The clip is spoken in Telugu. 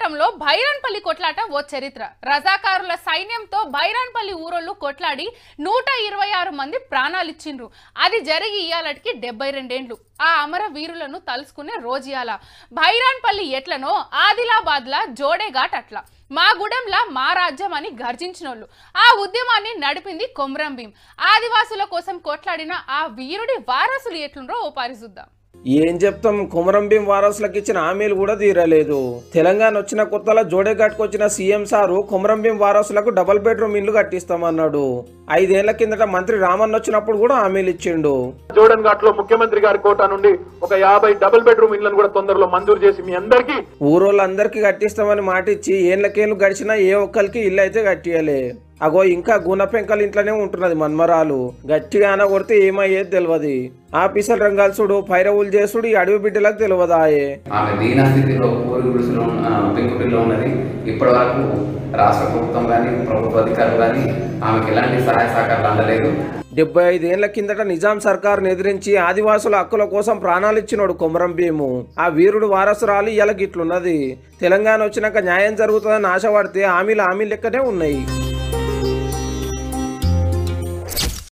రాష్ట్రంలో భైరన్పల్లి కొట్లాట ఓ చరిత్ర రజాకారుల సైన్యంతో భైరన్పల్లి ఊరోళ్ళు కొట్లాడి నూట ఇరవై ఆరు మంది ప్రాణాలిచ్చిండ్రు అది జరిగి ఇయ్యాలటికి డెబ్బై రెండేండ్లు ఆ అమర వీరులను తలుసుకునే రోజుయాల భైరాన్పల్లి ఎట్లనో ఆదిలాబాద్లా జోడేఘాట్ అట్లా మా గుడెంలా మా రాజ్యం అని గర్జించినోళ్ళు ఆ ఉద్యమాన్ని నడిపింది కొమ్రం భీం ఆదివాసుల కోసం కొట్లాడిన ఆ వీరుడి వారసులు ఎట్లుండ్రో ఓ పరిశుద్దాం ఏం చెప్తాం కుమరం భీం వారసులకు ఇచ్చిన హామీలు కూడా తీరలేదు తెలంగాణ వచ్చిన కొత్తలో జోడేఘాట్కు వచ్చిన సీఎం సారు కుమరం భీం వారసులకు డబుల్ బెడ్రూమ్ ఇల్లు కట్టిస్తామన్నాడు ఐదేళ్ల కిందట మంత్రి రామన్ వచ్చినప్పుడు కూడా హామీలు ఇచ్చిండు జోడన్ ఘాట్ లో ముఖ్యమంత్రి గారి కోట నుండి ఒక యాభై డబుల్ బెడ్రూమ్ ఇళ్లను కూడా తొందరలో మంజూరు చేసి మీ అందరికీ ఊరోళ్ళందరికీ కట్టిస్తామని మాట ఇచ్చి ఏళ్ళకేళ్ళు గడిచినా ఏ ఒక్కరికి ఇల్లు అయితే కట్టియలే అగో ఇంకా గుణ పెంకల ఇంట్లోనే ఉంటున్నది మన్మరాలు గట్టిగా అనగొడితే ఏమయ్యేది తెలియదు ఆఫీసర్ రంగాల్సుడు పైరవులు చేసుడు ఈ అడవి బిడ్డలకు తెలియదాయే ఆమె దీన స్థితిలో ఊరి గుడిసెలో ఉన్న పెంకుటిల్లో ఉన్నది ఇప్పటి వరకు రాష్ట్ర ప్రభుత్వం కానీ ప్రభుత్వ అధికారులు కానీ ఆమెకు ఎలాంటి సహాయ సహకారాలు అందలేదు డెబ్బై ఐదేళ్ల కిందట నిజాం సర్కార్ను ఎదిరించి ఆదివాసుల హక్కుల కోసం ప్రాణాలు ఇచ్చినోడు కొమరం భీము ఆ వీరుడు వారసురాలు ఇలా గిట్లున్నది తెలంగాణ వచ్చినాక న్యాయం జరుగుతుందని ఆశపడితే హామీలు హామీ లెక్కనే ఉన్నాయి